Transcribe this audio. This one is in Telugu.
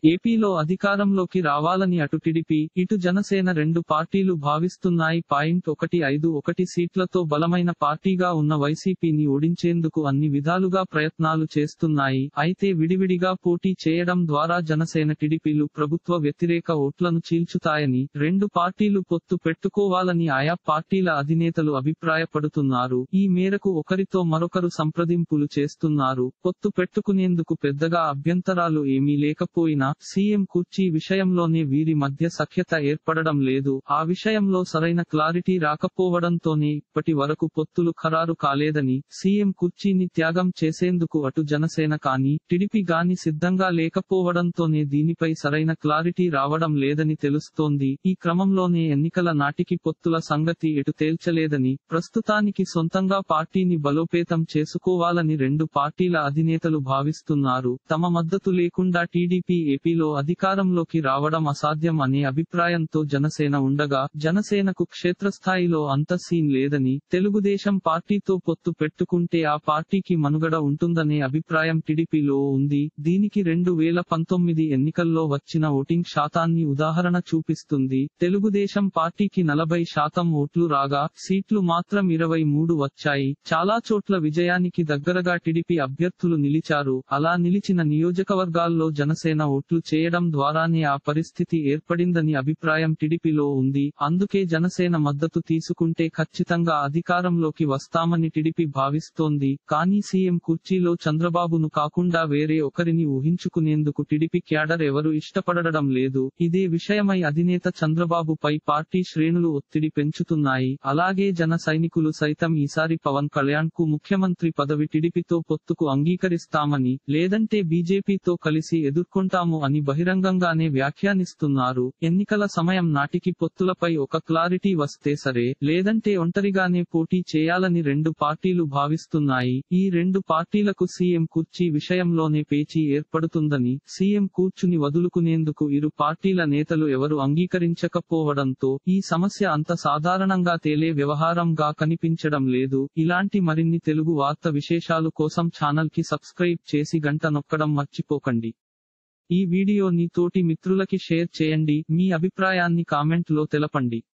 ఏపీలో అధికారంలోకి రావాలని అటు టీడీపీ ఇటు జనసేన రెండు పార్టీలు భావిస్తున్నాయి పాయింట్ ఒకటి ఐదు ఒకటి సీట్లతో బలమైన పార్టీగా ఉన్న వైసీపీని ఓడించేందుకు అన్ని విధాలుగా ప్రయత్నాలు చేస్తున్నాయి అయితే విడివిడిగా పోటీ చేయడం ద్వారా జనసేన టీడీపీలు ప్రభుత్వ వ్యతిరేక ఓట్లను చీల్చుతాయని రెండు పార్టీలు పొత్తు పెట్టుకోవాలని ఆయా పార్టీల అధినేతలు అభిప్రాయపడుతున్నారు ఈ మేరకు ఒకరితో మరొకరు సంప్రదింపులు చేస్తున్నారు పొత్తు పెట్టుకునేందుకు పెద్దగా అభ్యంతరాలు ఏమీ లేకపోయినా సీఎం కుర్చీ విషయంలోనే వీరి మధ్య సఖ్యత ఏర్పడడం లేదు ఆ విషయంలో సరైన క్లారిటీ రాకపోవడంతోనే ఇప్పటి వరకు పొత్తులు ఖరారు కాలేదని సీఎం కుర్చీని త్యాగం చేసేందుకు అటు జనసేన కానీ టిడిపి గాని సిద్ధంగా లేకపోవడంతోనే దీనిపై సరైన క్లారిటీ రావడం లేదని తెలుస్తోంది ఈ క్రమంలోనే ఎన్నికల నాటికి పొత్తుల సంగతి ఎటు తేల్చలేదని ప్రస్తుతానికి సొంతంగా పార్టీని బలోపేతం చేసుకోవాలని రెండు పార్టీల అధినేతలు భావిస్తున్నారు తమ మద్దతు లేకుండా టీడీపీ ఏపీలో అధికారంలోకి రావడం అసాధ్యం అనే అభిప్రాయంతో జనసేన ఉండగా జనసేనకు క్షేత్రస్థాయిలో అంత సీన్ లేదని తెలుగుదేశం పార్టీతో పొత్తు పెట్టుకుంటే ఆ పార్టీకి మనుగడ ఉంటుందనే అభిప్రాయం టీడీపీలో ఉంది దీనికి రెండు వేల పంతొమ్మిది ఎన్నికల్లో వచ్చిన ఓటింగ్ శాతాన్ని ఉదాహరణ చూపిస్తుంది తెలుగుదేశం పార్టీకి నలభై శాతం ఓట్లు రాగా సీట్లు మాత్రం ఇరవై మూడు వచ్చాయి చాలా చోట్ల విజయానికి దగ్గరగా టీడీపీ అభ్యర్థులు నిలిచారు అలా నిలిచిన నియోజకవర్గాల్లో జనసేన ఓట్లు చేయడం ద్వారానే ఆ పరిస్థితి ఏర్పడిందని అభిప్రాయం టీడీపీలో ఉంది అందుకే జనసేన మద్దతు తీసుకుంటే ఖచ్చితంగా అధికారంలోకి వస్తామని టీడీపీ భావిస్తోంది కానీ సీఎం కుర్చీలో చంద్రబాబును కాకుండా వేరే ఒకరిని ఊహించుకునేందుకు టీడీపీ క్యాడర్ ఎవరు ఇష్టపడడం లేదు ఇదే విషయమై అధినేత చంద్రబాబుపై పార్టీ శ్రేణులు ఒత్తిడి పెంచుతున్నాయి అలాగే జన సైనికులు సైతం ఈసారి పవన్ కళ్యాణ్ కు ముఖ్యమంత్రి పదవి టీడీపీతో పొత్తుకు అంగీకరిస్తామని లేదంటే బీజేపీతో కలిసి ఎదుర్కొంటాము అని బహిరంగంగానే వ్యాఖ్యానిస్తున్నారు ఎన్నికల సమయం నాటికి పొత్తులపై ఒక క్లారిటీ వస్తే సరే లేదంటే ఒంటరిగానే పోటీ చేయాలని రెండు పార్టీలు భావిస్తున్నాయి ఈ రెండు పార్టీలకు సీఎం కుర్చీ విషయంలోనే పేచీ ఏర్పడుతుందని సీఎం కూర్చుని వదులుకునేందుకు ఇరు పార్టీల నేతలు ఎవరు అంగీకరించకపోవడంతో ఈ సమస్య అంత సాధారణంగా తేలే వ్యవహారంగా కనిపించడం లేదు ఇలాంటి మరిన్ని తెలుగు వార్త విశేషాలు కోసం ఛానల్ కి సబ్స్క్రైబ్ చేసి గంట నొక్కడం మర్చిపోకండి ఈ వీడియోని తోటి మిత్రులకి షేర్ చేయండి మీ అభిప్రాయాన్ని కామెంట్ లో తెలపండి